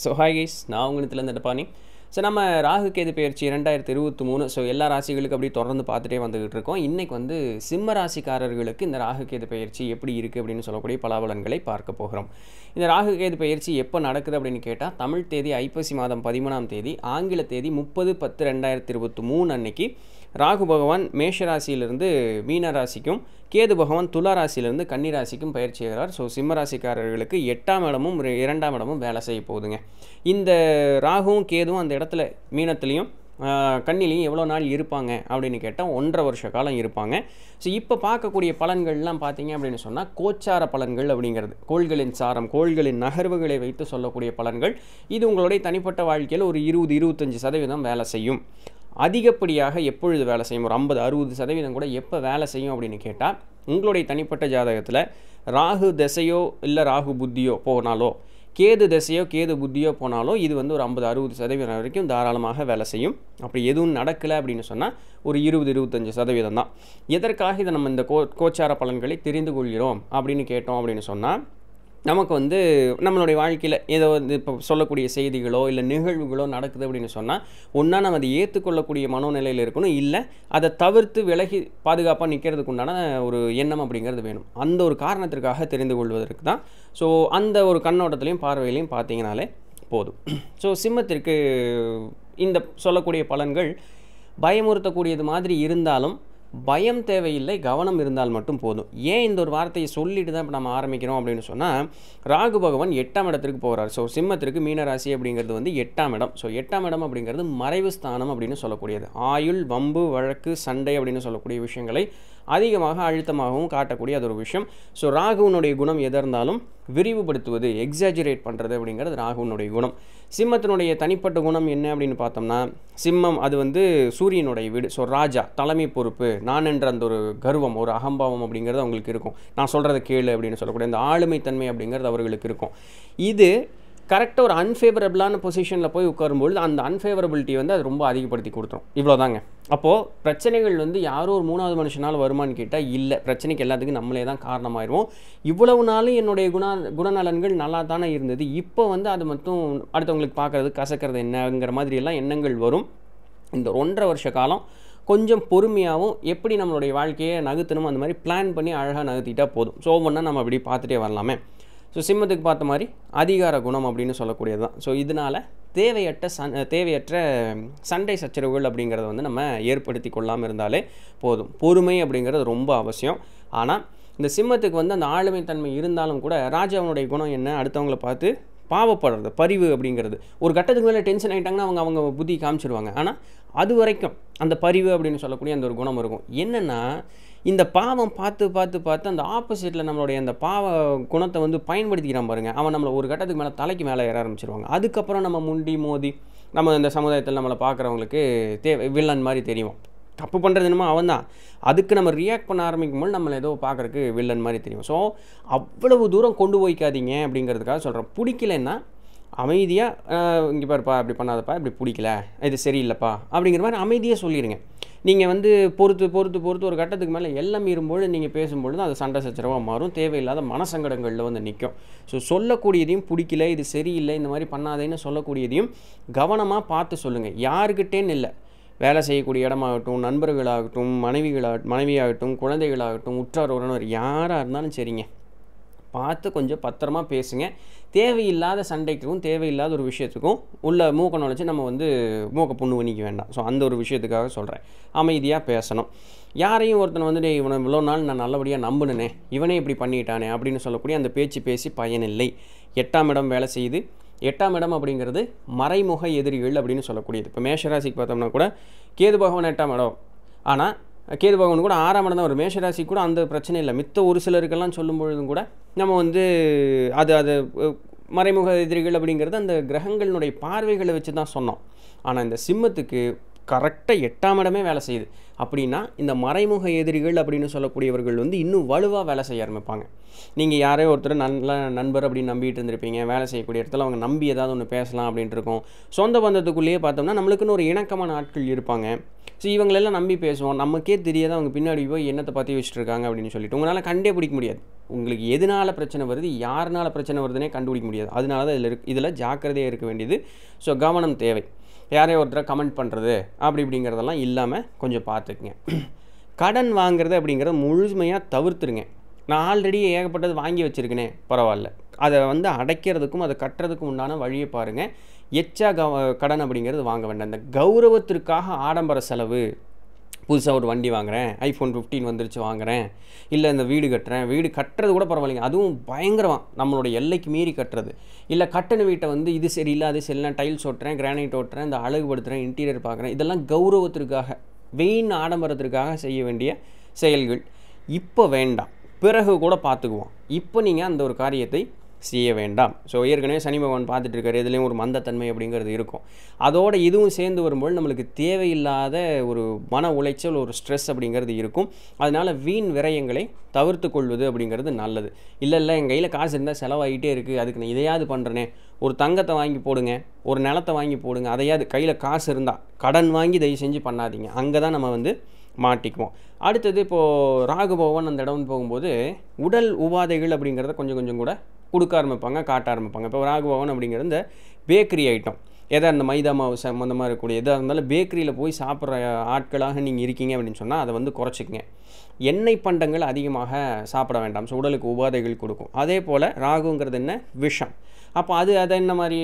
so hi guys நான் உங்களிடத்துலேருந்து டப்பானி so நம்ம ராகு கேது பயிற்சி ரெண்டாயிரத்தி இருபத்தி மூணு ஸோ எல்லா ராசிகளுக்கும் அப்படி தொடர்ந்து பார்த்துட்டே வந்துகிட்டு இருக்கோம் இன்றைக்கி வந்து சிம்ம ராசிக்காரர்களுக்கு இந்த ராகு கேது பயிற்சி எப்படி இருக்குது அப்படின்னு சொல்லக்கூடிய பலாபலன்களை பார்க்க போகிறோம் இந்த ராகு கேது பயிற்சி எப்போ நடக்குது அப்படின்னு கேட்டால் தமிழ் தேதி ஐப்பசி மாதம் பதிமூணாம் தேதி ஆங்கில தேதி முப்பது பத்து ரெண்டாயிரத்தி இருபத்தி மூணு அன்னைக்கு ராகு பகவான் மேஷ ராசியிலிருந்து மீன ராசிக்கும் கேது பகவான் துலா ராசியிலிருந்து கன்னி ராசிக்கும் பயிற்சி செய்கிறார் ஸோ சிம்ம ராசிக்காரர்களுக்கு எட்டாம் இடமும் ரெ- இரண்டாம் இடமும் வேலை செய்ய போகுதுங்க இந்த ராகுவும் கேதுவும் அந்த இடத்துல மீனத்துலேயும் கண்ணிலையும் எவ்வளோ நாள் இருப்பாங்க அப்படின்னு கேட்டால் ஒன்றரை வருஷ காலம் இருப்பாங்க ஸோ இப்போ பார்க்கக்கூடிய பலன்கள்லாம் பார்த்தீங்க அப்படின்னு சொன்னால் கோச்சார பலன்கள் அப்படிங்கிறது கோள்களின் சாரம் கோள்களின் நகர்வுகளை வைத்து சொல்லக்கூடிய பலன்கள் இது உங்களுடைய தனிப்பட்ட வாழ்க்கையில் ஒரு இருபது இருபத்தஞ்சி சதவீதம் வேலை செய்யும் அதிகப்படியாக எப்பொழுது வேலை செய்யும் ஒரு ஐம்பது அறுபது சதவீதம் கூட எப்போ வேலை செய்யும் அப்படின்னு கேட்டால் உங்களுடைய தனிப்பட்ட ஜாதகத்தில் ராகு திசையோ இல்லை ராகு புத்தியோ போனாலோ கேது திசையோ கேது புத்தியோ போனாலோ இது வந்து ஒரு ஐம்பது அறுபது சதவீதம் வரைக்கும் தாராளமாக வேலை செய்யும் அப்படி எதுவும் நடக்கலை அப்படின்னு சொன்னால் ஒரு இருபது இருபத்தஞ்சு சதவீதம் தான் எதற்காக இதை நம்ம இந்த கோ கோச்சார பலன்களை தெரிந்து கொள்கிறோம் அப்படின்னு கேட்டோம் அப்படின்னு சொன்னால் நமக்கு வந்து நம்மளுடைய வாழ்க்கையில் ஏதோ வந்து இப்போ சொல்லக்கூடிய செய்திகளோ இல்லை நிகழ்வுகளோ நடக்குது அப்படின்னு சொன்னால் ஒன்றா நம்ம அதை ஏற்றுக்கொள்ளக்கூடிய மனோநிலையில் இருக்கணும் இல்லை அதை தவிர்த்து விலகி பாதுகாப்பாக நிற்கிறதுக்கு உண்டான ஒரு எண்ணம் அப்படிங்கிறது வேணும் அந்த ஒரு காரணத்திற்காக தெரிந்து கொள்வதற்கு தான் ஸோ அந்த ஒரு கண்ணோட்டத்திலையும் பார்வையிலையும் பார்த்தீங்கனாலே போதும் ஸோ சிம்மத்திற்கு இந்த சொல்லக்கூடிய பலன்கள் பயமுறுத்தக்கூடியது மாதிரி இருந்தாலும் பயம் தேவையில்லை கவனம் இருந்தால் மட்டும் போதும் ஏன் இந்த ஒரு வார்த்தையை சொல்லிட்டு தான் இப்போ நம்ம ஆரம்பிக்கிறோம் அப்படின்னு சொன்னால் ராகு பகவான் எட்டாம் இடத்திற்கு போகிறார் ஸோ சிம்மத்திற்கு மீனராசி அப்படிங்கிறது வந்து எட்டாம் இடம் ஸோ எட்டாம் இடம் அப்படிங்கிறது மறைவு ஸ்தானம் அப்படின்னு சொல்லக்கூடியது ஆயுள் வம்பு வழக்கு சண்டை அப்படின்னு சொல்லக்கூடிய விஷயங்களை அதிகமாக அழுத்தமாகவும் காட்டக்கூடிய அது ஒரு விஷயம் ஸோ ராகுவனுடைய குணம் எதாக இருந்தாலும் விரிவுபடுத்துவது எக்ஸாஜுரேட் பண்ணுறது அப்படிங்கிறது ராகுவனுடைய குணம் சிம்மத்தினுடைய தனிப்பட்ட குணம் என்ன அப்படின்னு பார்த்தோம்னா சிம்மம் அது வந்து சூரியனுடைய வீடு ஸோ ராஜா தலைமை பொறுப்பு நான் என்ற அந்த ஒரு கர்வம் ஒரு அகம்பாவம் அப்படிங்கிறது அவங்களுக்கு இருக்கும் நான் சொல்கிறத கேளு அப்படின்னு சொல்லக்கூடிய அந்த ஆளுமைத்தன்மை அப்படிங்கிறது அவர்களுக்கு இருக்கும் இது கரெக்டாக ஒரு அன்ஃபேவரபிளான பொசிஷனில் போய் உட்காரும்பொழுது அந்த அன்ஃபேவரபிலிட்டி வந்து அது ரொம்ப அதிகப்படுத்தி கொடுத்துரும் இவ்வளோதாங்க அப்போது பிரச்சனைகள் வந்து யாரோ ஒரு மூணாவது மனுஷனால் வருமான்னு கேட்டால் இல்லை பிரச்சனைக்கு எல்லாத்துக்கும் நம்மளே தான் காரணமாயிருவோம் இவ்வளவு நாளும் என்னுடைய குண குணநலன்கள் நல்லா தானே இருந்தது இப்போ வந்து அது மட்டும் அடுத்தவங்களுக்கு பார்க்குறது கசக்கிறது என்னங்கிற மாதிரி எல்லாம் எண்ணங்கள் வரும் இந்த ஒன்றரை வருஷ காலம் கொஞ்சம் பொறுமையாகவும் எப்படி நம்மளுடைய வாழ்க்கையை நகர்த்தணும் அந்த மாதிரி பிளான் பண்ணி அழகாக நகர்த்திட்டா போதும் ஸோ ஒவ்வொன்றா நம்ம அப்படி பார்த்துட்டே வரலாமே ஸோ சிம்மத்துக்கு பார்த்த மாதிரி அதிகார குணம் அப்படின்னு சொல்லக்கூடியது தான் ஸோ இதனால் தேவையற்ற சன் தேவையற்ற சண்டை சச்சரவுகள் அப்படிங்கிறத வந்து நம்ம ஏற்படுத்தி கொள்ளாமல் இருந்தாலே போதும் பொறுமை அப்படிங்கிறது ரொம்ப அவசியம் ஆனால் இந்த சிம்மத்துக்கு வந்து அந்த ஆளுமைத்தன்மை இருந்தாலும் கூட ராஜாவனுடைய குணம் என்ன அடுத்தவங்கள பார்த்து பாவப்படுறது பரிவு அப்படிங்கிறது ஒரு கட்டத்துக்கு மேலே டென்ஷன் ஆகிட்டாங்கன்னா அவங்க அவங்க புத்தி காமிச்சிருவாங்க ஆனால் அது வரைக்கும் அந்த பரிவு அப்படின்னு சொல்லக்கூடிய அந்த ஒரு குணம் இருக்கும் என்னென்னா இந்த பாவம் பார்த்து பார்த்து பார்த்து அந்த ஆப்போசிட்டில் நம்மளுடைய அந்த பாவ குணத்தை வந்து பயன்படுத்திக்கிறான் பாருங்க அவன் நம்மளை ஒரு கட்டத்துக்கு மேலே தலைக்கு மேலே ஏற ஆரம்பிச்சிருவாங்க அதுக்கப்புறம் நம்ம முண்டி மோதி நம்ம இந்த சமுதாயத்தில் நம்மளை பார்க்குறவங்களுக்கு தேவை வில்லன் மாதிரி தெரியும் தப்பு பண்ணுறது என்னமோ அவன் தான் அதுக்கு நம்ம ரியாக்ட் பண்ண ஆரம்பிக்கும் போது நம்மளை ஏதோ பார்க்குறக்கு வில்லன் மாதிரி தெரியும் ஸோ அவ்வளவு தூரம் கொண்டு போய்க்காதீங்க அப்படிங்கிறதுக்காக சொல்கிறேன் பிடிக்கலன்னா அமைதியாக இங்கே பாருப்பா இப்படி பண்ணாதப்பா இப்படி பிடிக்கல இது சரியில்லைப்பா அப்படிங்கிற மாதிரி அமைதியாக சொல்லிடுங்க நீங்கள் வந்து பொறுத்து பொறுத்து பொறுத்து ஒரு கட்டத்துக்கு மேலே எல்லாம் மீறும்பொழுது நீங்கள் பேசும்பொழுது அது சண்டை சச்சரவாக மாறும் தேவையில்லாத மனசங்கடங்களில் வந்து நிற்கும் ஸோ சொல்லக்கூடியதையும் பிடிக்கல இது சரியில்லை இந்த மாதிரி பண்ணாதேன்னு சொல்லக்கூடியதையும் கவனமாக பார்த்து சொல்லுங்கள் யாருக்கிட்டேன்னு இல்லை வேலை செய்யக்கூடிய இடமாகட்டும் நண்பர்களாகட்டும் மனைவிகளாக மனைவியாகட்டும் குழந்தைகளாகட்டும் உற்றார் உறவினர் யாராக இருந்தாலும் சரிங்க பார்த்து கொஞ்சம் பத்திரமா பேசுங்க தேவையில்லாத சண்டைக்கும் தேவையில்லாத ஒரு விஷயத்துக்கும் உள்ள மூக்க நுழைச்சி நம்ம வந்து மூக்க புண்ணு பண்ணிக்க வேண்டாம் ஸோ அந்த ஒரு விஷயத்துக்காக சொல்கிறேன் அமைதியாக பேசணும் யாரையும் ஒருத்தனை வந்து "டேய், இவனை இவ்வளோ நாள் நான் நல்லபடியாக நம்பினேனே இவனே இப்படி பண்ணிட்டானே அப்படின்னு சொல்லக்கூடிய அந்த பேச்சு பேசி பயனில்லை எட்டாம் இடம் வேலை செய்யுது எட்டாம் இடம் அப்படிங்கிறது மறைமுக எதிரிகள் அப்படின்னு சொல்லக்கூடியது இப்போ மேஷராசிக்கு பார்த்தோம்னா கூட கேது பகவான் எட்டாம் இடம் ஆனால் கேது பகவான் கூட ஆறாம் இடம் தான் ஒரு மேஷராசி கூட அந்த பிரச்சனை இல்லை மித்த ஒரு சிலருக்கெல்லாம் சொல்லும் பொழுதும் கூட நம்ம வந்து அது அது அஹ், மறைமுக எதிரிகள் அப்படிங்கிறது அந்த கிரகங்களினுடைய பார்வைகளை வச்சு தான் சொன்னோம் ஆனால் இந்த சிம்மத்துக்கு கரெக்டாக எட்டாம் இடமே வேலை செய்யுது அப்படின்னா இந்த மறைமுக எதிரிகள் அப்படின்னு சொல்லக்கூடியவர்கள் வந்து இன்னும் வலுவாக வேலை செய்ய ஆரம்பிப்பாங்க நீங்கள் யாரோ ஒருத்தர் நல்ல நண்பர் அப்படின்னு நம்பிட்டு இருந்திருப்பீங்க வேலை செய்யக்கூடிய இடத்துல அவங்க நம்பி ஏதாவது ஒன்று பேசலாம் அப்படின்ட்டு இருக்கும் சொந்த பந்தத்துக்குள்ளேயே பார்த்தோம்னா நம்மளுக்குன்னு ஒரு இணக்கமான ஆட்கள் இருப்பாங்க ஸோ இவங்களெல்லாம் நம்பி பேசுவோம் நமக்கே தெரியாத அவங்க பின்னாடி போய் என்னத்தை பற்றி வச்சுட்டு இருக்காங்க அப்படின்னு சொல்லிட்டு உங்களால் கண்டே பிடிக்க முடியாது உங்களுக்கு எதனால பிரச்சனை வருது யாருனால பிரச்சனை வருதுன்னே கண்டுபிடிக்க முடியாது அதனால தான் இதில் இருக்கு இதில் ஜாக்கிரதையாக இருக்க வேண்டியது ஸோ கவனம் தேவை யாரையோ ஒருத்தரை கமெண்ட் பண்ணுறது அப்படி இப்படிங்கிறதெல்லாம் இல்லாமல் கொஞ்சம் பார்த்துக்குங்க கடன் வாங்குறது அப்படிங்கிறத முழுமையாக தவிர்த்துருங்க நான் ஆல்ரெடி ஏகப்பட்டது வாங்கி வச்சுருக்கேனே பரவாயில்ல அதை வந்து அடைக்கிறதுக்கும் அதை கட்டுறதுக்கும் உண்டான வழியை பாருங்கள் எச்சா கவ கடன் அப்படிங்கிறது வாங்க வேண்டாம் இந்த கௌரவத்திற்காக ஆடம்பர செலவு புதுசாக ஒரு வண்டி வாங்குறேன் ஐஃபோன் ஃபிஃப்டீன் வந்துருச்சு வாங்குறேன் இல்லை இந்த வீடு கட்டுறேன் வீடு கட்டுறது கூட பரவாயில்லைங்க அதுவும் பயங்கரமாக நம்மளோட எல்லைக்கு மீறி கட்டுறது இல்லை கட்டின வீட்டை வந்து இது சரியில்லை அது சரியில்லை டைல்ஸ் ஓட்டுறேன் கிரானைட் ஓட்டுறேன் இந்த அழகுபடுத்துகிறேன் இன்டீரியர் பார்க்குறேன் இதெல்லாம் கௌரவத்திற்காக வெயின் ஆடம்பரத்திற்காக செய்ய வேண்டிய செயல்கள் இப்போ வேண்டாம் பிறகு கூட பார்த்துக்குவோம் இப்போ நீங்கள் அந்த ஒரு காரியத்தை செய்ய வேண்டாம் ஸோ ஏற்கனவே சனி பகவான் பார்த்துட்டு இருக்காரு இதுலேயும் ஒரு மந்தத்தன்மை அப்படிங்கிறது இருக்கும் அதோட இதுவும் சேர்ந்து வரும்போது நம்மளுக்கு தேவையில்லாத ஒரு மன உளைச்சல் ஒரு ஸ்ட்ரெஸ் அப்படிங்கிறது இருக்கும் அதனால் வீண் விரயங்களை தவிர்த்து கொள்வது அப்படிங்கிறது நல்லது இல்லை இல்லை என் கையில் காசு இருந்தால் செலவாகிட்டே இருக்குது அதுக்கு நான் இதையாவது பண்ணுறேனே ஒரு தங்கத்தை வாங்கி போடுங்க ஒரு நிலத்தை வாங்கி போடுங்க அதையாவது கையில் காசு இருந்தால் கடன் வாங்கி தயவு செஞ்சு பண்ணாதீங்க அங்கே தான் நம்ம வந்து மாட்டிக்குவோம் அடுத்தது இப்போது ராகுபவன் அந்த இடம் போகும்போது உடல் உபாதைகள் அப்படிங்கிறத கொஞ்சம் கொஞ்சம் கூட கொடுக்க ஆரம்பிப்பாங்க காட்ட ஆரம்பிப்பாங்க இப்போ ராகுபவன் அப்படிங்கிறது இந்த பேக்கரி ஐட்டம் எதா இந்த மைதா மாவு சம்மந்தமாக இருக்கக்கூடிய எதாக இருந்தாலும் பேக்கரியில் போய் சாப்பிட்ற ஆட்களாக நீங்கள் இருக்கீங்க அப்படின்னு சொன்னால் அதை வந்து குறைச்சிக்கங்க எண்ணெய் பண்டங்கள் அதிகமாக சாப்பிட வேண்டாம் ஸோ உடலுக்கு உபாதைகள் கொடுக்கும் அதே போல் ராகுங்கிறது என்ன விஷம் அப்போ அது அதை என்ன மாதிரி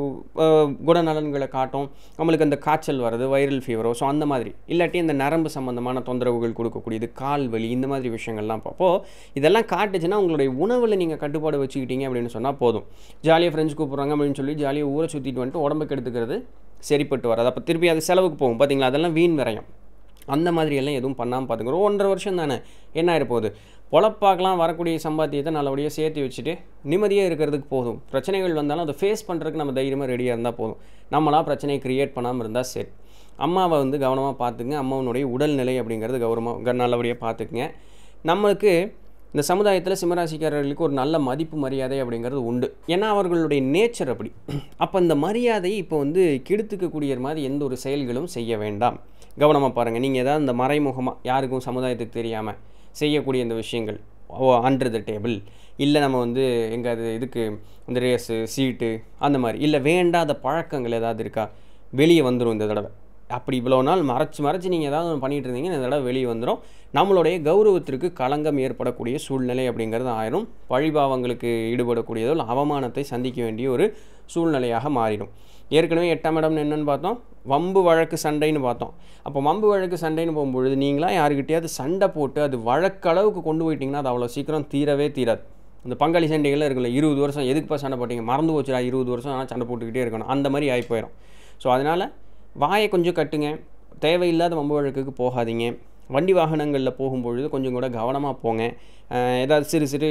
குணநலன்களை காட்டும் நம்மளுக்கு அந்த காய்ச்சல் வர்றது வைரல் ஃபீவரோ ஸோ அந்த மாதிரி இல்லாட்டி இந்த நரம்பு சம்மந்தமான தொந்தரவுகள் கொடுக்கக்கூடியது கால் வலி இந்த மாதிரி விஷயங்கள்லாம் அப்போது இதெல்லாம் காட்டுச்சுன்னா உங்களுடைய உணவில் நீங்கள் கட்டுப்பாடு வச்சுக்கிட்டீங்க அப்படின்னு சொன்னால் போதும் ஜாலியாக ஃப்ரெண்ட்ஸ் கூப்பிட்றாங்க அப்படின்னு சொல்லி ஜாலியாக ஊரை சுற்றிட்டு வந்துட்டு உடம்புக்கு எடுத்துக்கிறது சரிப்பட்டு வராது அப்போ திருப்பி அது செலவுக்கு போகும் பார்த்தீங்களா அதெல்லாம் வீண் விரயம் அந்த மாதிரியெல்லாம் எதுவும் பண்ணாமல் பார்த்துங்க ஒரு ஒன்றரை வருஷம் தானே என்ன ஆயிருப்போகுது பொழப்பாக்கலாம் வரக்கூடிய சம்பாத்தியத்தை நல்லபடியாக சேர்த்து வச்சுட்டு நிம்மதியாக இருக்கிறதுக்கு போதும் பிரச்சனைகள் வந்தாலும் அதை ஃபேஸ் பண்ணுறதுக்கு நம்ம தைரியமாக ரெடியாக இருந்தால் போதும் நம்மளாம் பிரச்சனையை க்ரியேட் பண்ணாமல் இருந்தால் சரி அம்மாவை வந்து கவனமாக பார்த்துங்க அம்மாவனுடைய உடல்நிலை அப்படிங்கிறது கௌரவமாக நல்லபடியாக பார்த்துக்குங்க நம்மளுக்கு இந்த சமுதாயத்தில் சிம்மராசிக்காரர்களுக்கு ஒரு நல்ல மதிப்பு மரியாதை அப்படிங்கிறது உண்டு ஏன்னா அவர்களுடைய நேச்சர் அப்படி அப்போ இந்த மரியாதையை இப்போ வந்து கெடுத்துக்கக்கூடிய மாதிரி எந்த ஒரு செயல்களும் செய்ய வேண்டாம் கவனமாக பாருங்கள் நீங்கள் ஏதாவது இந்த மறைமுகமாக யாருக்கும் சமுதாயத்துக்கு தெரியாமல் செய்யக்கூடிய இந்த விஷயங்கள் ஓ அண்டர் த டேபிள் இல்லை நம்ம வந்து எங்காவது இதுக்கு இந்த ரேஸு சீட்டு அந்த மாதிரி இல்லை வேண்டாத பழக்கங்கள் ஏதாவது இருக்கா வெளியே வந்துடும் இந்த தடவை அப்படி இவ்வளோ நாள் மறைச்சு மறைச்சு நீங்கள் ஏதாவது ஒன்று பண்ணிகிட்டு இருந்தீங்க இந்த தடவை வெளியே வந்துடும் நம்மளுடைய கௌரவத்திற்கு களங்கம் ஏற்படக்கூடிய சூழ்நிலை அப்படிங்கிறது ஆயிரும் பழிபாவங்களுக்கு ஈடுபடக்கூடியதோ இல்லை அவமானத்தை சந்திக்க வேண்டிய ஒரு சூழ்நிலையாக மாறிடும் ஏற்கனவே எட்டாம் இடம் என்னென்னு பார்த்தோம் வம்பு வழக்கு சண்டைன்னு பார்த்தோம் அப்போ வம்பு வழக்கு சண்டைன்னு போகும்பொழுது நீங்களாம் யாருக்கிட்டையாவது சண்டை போட்டு அது வழக்களவுக்கு கொண்டு போயிட்டீங்கன்னா அது அவ்வளோ சீக்கிரம் தீரவே தீராது இந்த பங்காளி சண்டைகள்லாம் இருக்குல்ல இருபது வருஷம் எதுக்குப்பா சண்டை போட்டீங்க மறந்து போச்சுடா இருபது வருஷம் ஆனால் சண்டை போட்டுக்கிட்டே இருக்கணும் அந்த மாதிரி ஆகி போயிடும் ஸோ அதனால் வாயை கொஞ்சம் கட்டுங்க தேவையில்லாத வம்பு வழக்குக்கு போகாதீங்க வண்டி வாகனங்களில் போகும்பொழுது கொஞ்சம் கூட கவனமாக போங்க ஏதாவது சிறு சிறு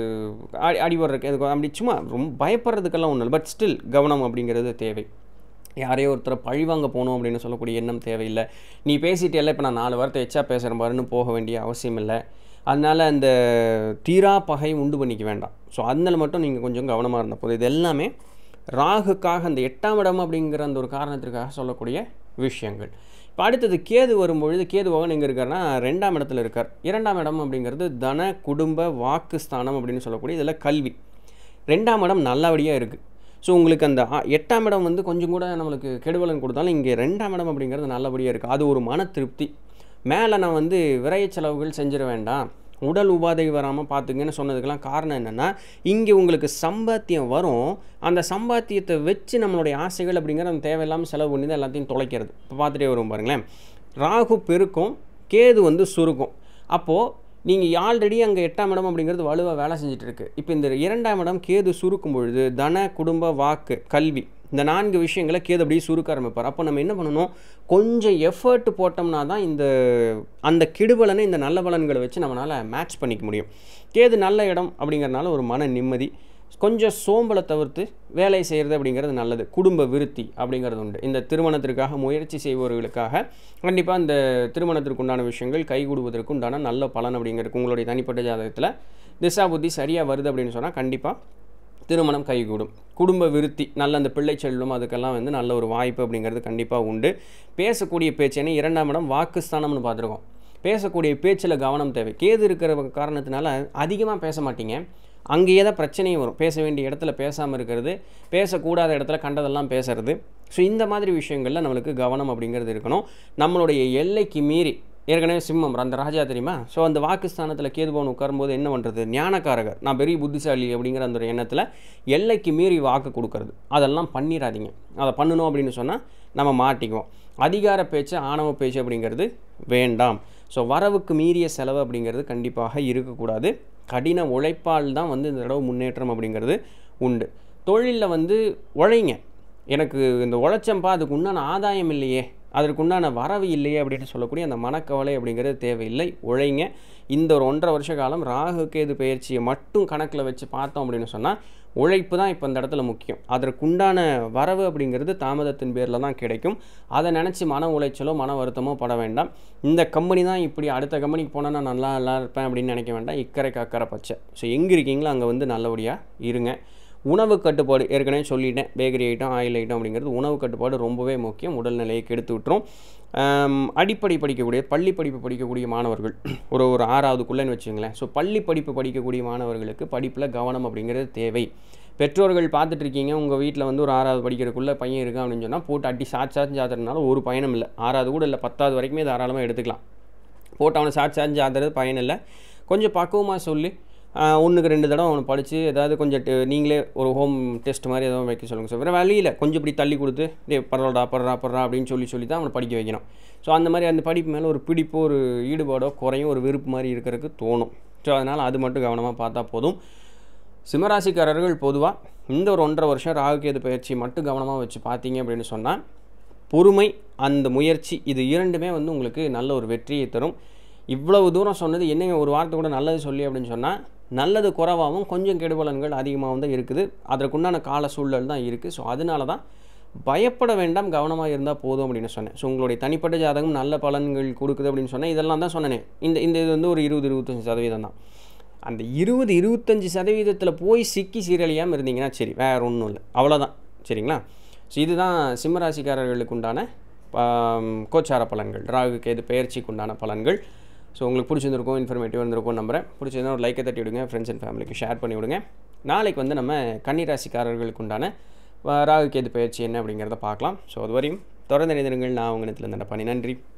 அடி அடிபடுறதுக்கு எதுக்கு அப்படி சும்மா ரொம்ப பயப்படுறதுக்கெல்லாம் ஒன்றும் இல்லை பட் ஸ்டில் கவனம் அப்படிங்கிறது தேவை யாரையோ ஒருத்தரை பழிவாங்க போகணும் அப்படின்னு சொல்லக்கூடிய எண்ணம் தேவையில்லை நீ பேசிட்டு இல்லை இப்போ நான் நாலு வாரத்தை எச்சா பேசுகிறேன் பாருன்னு போக வேண்டிய அவசியம் இல்லை அதனால் அந்த தீரா பகை உண்டு பண்ணிக்க வேண்டாம் ஸோ அதனால் மட்டும் நீங்கள் கொஞ்சம் கவனமாக இருந்த போது இது எல்லாமே ராகுக்காக அந்த எட்டாம் இடம் அப்படிங்கிற அந்த ஒரு காரணத்திற்காக சொல்லக்கூடிய விஷயங்கள் இப்போ அடுத்தது கேது வரும்பொழுது கேது பகவான் எங்கே இருக்காருன்னா ரெண்டாம் இடத்துல இருக்கார் இரண்டாம் இடம் அப்படிங்கிறது தன குடும்ப வாக்கு ஸ்தானம் அப்படின்னு சொல்லக்கூடிய இதில் கல்வி ரெண்டாம் இடம் நல்லபடியாக இருக்குது ஸோ உங்களுக்கு அந்த எட்டாம் இடம் வந்து கொஞ்சம் கூட நம்மளுக்கு கெடுபலன் கொடுத்தாலும் இங்கே ரெண்டாம் இடம் அப்படிங்கிறது நல்லபடியாக இருக்குது அது ஒரு மன திருப்தி மேலே நான் வந்து விரைய செலவுகள் செஞ்சிட வேண்டாம் உடல் உபாதை வராமல் பார்த்துங்கன்னு சொன்னதுக்கெல்லாம் காரணம் என்னென்னா இங்கே உங்களுக்கு சம்பாத்தியம் வரும் அந்த சம்பாத்தியத்தை வச்சு நம்மளுடைய ஆசைகள் அப்படிங்கிற அந்த தேவையில்லாமல் செலவு பண்ணி தான் எல்லாத்தையும் தொலைக்கிறது இப்போ பார்த்துட்டே வரும் பாருங்களேன் ராகு பெருக்கும் கேது வந்து சுருக்கும் அப்போது நீங்கள் ஆல்ரெடி அங்கே எட்டாம் இடம் அப்படிங்கிறது வலுவாக வேலை செஞ்சுட்டு இருக்கு இப்போ இந்த இரண்டாம் இடம் கேது சுருக்கும் பொழுது தன குடும்ப வாக்கு கல்வி இந்த நான்கு விஷயங்களை கேது அப்படியே சுருக்க ஆரம்பிப்பார் அப்போ நம்ம என்ன பண்ணணும் கொஞ்சம் எஃபர்ட் போட்டோம்னா தான் இந்த அந்த கெடுபலனை இந்த நல்ல பலன்களை வச்சு நம்மளால் மேட்ச் பண்ணிக்க முடியும் கேது நல்ல இடம் அப்படிங்கிறனால ஒரு மன நிம்மதி கொஞ்சம் சோம்பலை தவிர்த்து வேலை செய்கிறது அப்படிங்கிறது நல்லது குடும்ப விருத்தி அப்படிங்கிறது உண்டு இந்த திருமணத்திற்காக முயற்சி செய்பவர்களுக்காக கண்டிப்பாக இந்த திருமணத்திற்கு உண்டான விஷயங்கள் கைகூடுவதற்கு உண்டான நல்ல பலன் அப்படிங்கிறது உங்களுடைய தனிப்பட்ட ஜாதகத்தில் திசா புத்தி சரியாக வருது அப்படின்னு சொன்னால் கண்டிப்பாக திருமணம் கைகூடும் குடும்ப விருத்தி நல்ல அந்த பிள்ளை செல்வம் அதுக்கெல்லாம் வந்து நல்ல ஒரு வாய்ப்பு அப்படிங்கிறது கண்டிப்பாக உண்டு பேசக்கூடிய பேச்சு ஏன்னா இரண்டாம் இடம் வாக்குஸ்தானம்னு பார்த்துருக்கோம் பேசக்கூடிய பேச்சில் கவனம் தேவை கேது இருக்கிற காரணத்தினால அதிகமாக பேச மாட்டீங்க அங்கேயே தான் பிரச்சனையும் வரும் பேச வேண்டிய இடத்துல பேசாமல் இருக்கிறது பேசக்கூடாத இடத்துல கண்டதெல்லாம் பேசுறது ஸோ இந்த மாதிரி விஷயங்களில் நம்மளுக்கு கவனம் அப்படிங்கிறது இருக்கணும் நம்மளுடைய எல்லைக்கு மீறி ஏற்கனவே சிம்மம் அந்த ராஜா தெரியுமா ஸோ அந்த வாக்குஸ்தானத்தில் கேதுபவன் உட்காரும்போது என்ன பண்ணுறது ஞானக்காரகர் நான் பெரிய புத்திசாலி அப்படிங்கிற அந்த ஒரு எண்ணத்தில் எல்லைக்கு மீறி வாக்கு கொடுக்கறது அதெல்லாம் பண்ணிடாதீங்க அதை பண்ணணும் அப்படின்னு சொன்னால் நம்ம மாட்டிக்குவோம் அதிகார பேச்சு ஆணவ பேச்சு அப்படிங்கிறது வேண்டாம் ஸோ வரவுக்கு மீறிய செலவு அப்படிங்கிறது கண்டிப்பாக இருக்கக்கூடாது கடின உழைப்பால் தான் வந்து இந்த தடவை முன்னேற்றம் அப்படிங்கிறது உண்டு தொழிலில் வந்து உழைங்க எனக்கு இந்த உழைச்சம்பா அதுக்கு உண்டான ஆதாயம் இல்லையே அதற்குண்டான வரவு இல்லையே அப்படின்னு சொல்லக்கூடிய அந்த மனக்கவலை அப்படிங்கிறது தேவையில்லை உழைங்க இந்த ஒரு ஒன்றரை வருஷ காலம் ராகு கேது பயிற்சியை மட்டும் கணக்கில் வச்சு பார்த்தோம் அப்படின்னு சொன்னால் உழைப்பு தான் இப்போ இந்த இடத்துல முக்கியம் அதற்குண்டான வரவு அப்படிங்கிறது தாமதத்தின் பேரில் தான் கிடைக்கும் அதை நினச்சி மன உளைச்சலோ மன வருத்தமோ பட வேண்டாம் இந்த கம்பெனி தான் இப்படி அடுத்த கம்பெனிக்கு போனால் நான் நல்லா நல்லா இருப்பேன் அப்படின்னு நினைக்க வேண்டாம் இக்கரைக்கு அக்கறை பச்சை ஸோ எங்கே இருக்கீங்களோ அங்கே வந்து நல்லபடியாக இருங்க உணவு கட்டுப்பாடு ஏற்கனவே சொல்லிட்டேன் பேக்கரி ஐட்டம் ஆயில் ஐட்டம் அப்படிங்கிறது உணவு கட்டுப்பாடு ரொம்பவே முக்கியம் உடல்நிலையை கெடுத்து விட்டுரும் ஆம், அடிப்படை படிக்கக்கூடிய பள்ளி படிப்பு படிக்கக்கூடிய மாணவர்கள் ஒரு ஒரு ஆறாவதுக்குள்ளேன்னு வச்சுங்களேன் ஸோ பள்ளி படிப்பு படிக்கக்கூடிய மாணவர்களுக்கு படிப்பில் கவனம் அப்படிங்கிறது தேவை பெற்றோர்கள் பார்த்துட்டு இருக்கீங்க உங்கள் வீட்டில் வந்து ஒரு ஆறாவது படிக்கிறதுக்குள்ளே பையன் இருக்கான் அப்படின்னு சொன்னால் போட்டு அடி சாச்சு சாச்சு சாத்துறதுனால ஒரு பயனும் இல்லை ஆறாவது கூட இல்லை பத்தாவது வரைக்குமே தாராளமாக எடுத்துக்கலாம் போட்டு அவனை சாச்சு சாச்சு சாத்துறது பயன் இல்லை கொஞ்சம் பக்குவமாக சொல்லி ஆஹ், ஒன்றுக்கு ரெண்டு தடவை அவனை படித்து ஏதாவது கொஞ்சம் டெ- நீங்களே ஒரு ஹோம் டெஸ்ட் மாதிரி ஏதோ வைக்க சொல்லுங்கள் சார் வேறு வழியில் கொஞ்சம் இப்படி தள்ளி கொடுத்து டே பரவாடா படுறா படுறா அப்படின்னு சொல்லி சொல்லி தான் அவனை படிக்க வைக்கணும் ஸோ அந்த மாதிரி அந்த படிப்பு மேலே ஒரு பிடிப்போ ஒரு ஈடுபாடோ குறையும் ஒரு விருப்பு மாதிரி இருக்கிறதுக்கு தோணும் ஸோ அதனால் அது மட்டும் கவனமாக பார்த்தா போதும் சிம்மராசிக்காரர்கள் பொதுவாக இந்த ஒரு ஒன்றரை வருஷம் ராகுகேது பயிற்சி மட்டும் கவனமாக வச்சு பார்த்தீங்க அப்படின்னு சொன்னால் பொறுமை அந்த முயற்சி இது இரண்டுமே வந்து உங்களுக்கு நல்ல ஒரு வெற்றியை தரும் இவ்வளவு தூரம் சொன்னது என்னங்க ஒரு வார்த்தை கூட நல்லது சொல்லி அப்படின்னு சொன்னால் நல்லது குறைவாகவும் கொஞ்சம் கெடுபலன்கள் அதிகமாகவும் தான் இருக்குது அதற்குண்டான கால சூழல் தான் இருக்குது ஸோ அதனால தான் பயப்பட வேண்டாம் கவனமாக இருந்தால் போதும் அப்படின்னு சொன்னேன் ஸோ உங்களுடைய தனிப்பட்ட ஜாதகம் நல்ல பலன்கள் கொடுக்குது அப்படின்னு சொன்னேன் இதெல்லாம் தான் சொன்னேனே இந்த இந்த இது வந்து ஒரு இருபது இருபத்தஞ்சி சதவீதம் தான் அந்த இருபது இருபத்தஞ்சி சதவீதத்தில் போய் சிக்கி சீரழியாமல் இருந்தீங்கன்னா சரி வேற ஒன்றும் இல்லை அவ்வளோதான் சரிங்களா ஸோ இதுதான் சிம்மராசிக்காரர்களுக்கு உண்டான ஆம், கோச்சார பலன்கள் ராகு கேது பெயர்ச்சிக்கு உண்டான பலன்கள் ஸோ உங்களுக்கு பிடிச்சிருந்திருக்கும் இன்ஃபர்மேட்டிவ் இருந்திருக்கும் நம்புறேன் பிடிச்சிருந்தா ஒரு லைக்கை தட்டி விடுங்க ஃப்ரெண்ட்ஸ் அண்ட் ஃபேமிலிக்கு ஷேர் பண்ணி விடுங்க நாளைக்கு வந்து நம்ம கன்னிராசிக்காரர்களுக்கு உண்டான வ- ராகு கேது பயிற்சி என்ன அப்படிங்கிறத பார்க்கலாம் ஸோ அதுவரையும் தொடர்ந்து இணைந்திருங்கள் நான் உங்கள் இடத்துல பண்ணி நன்றி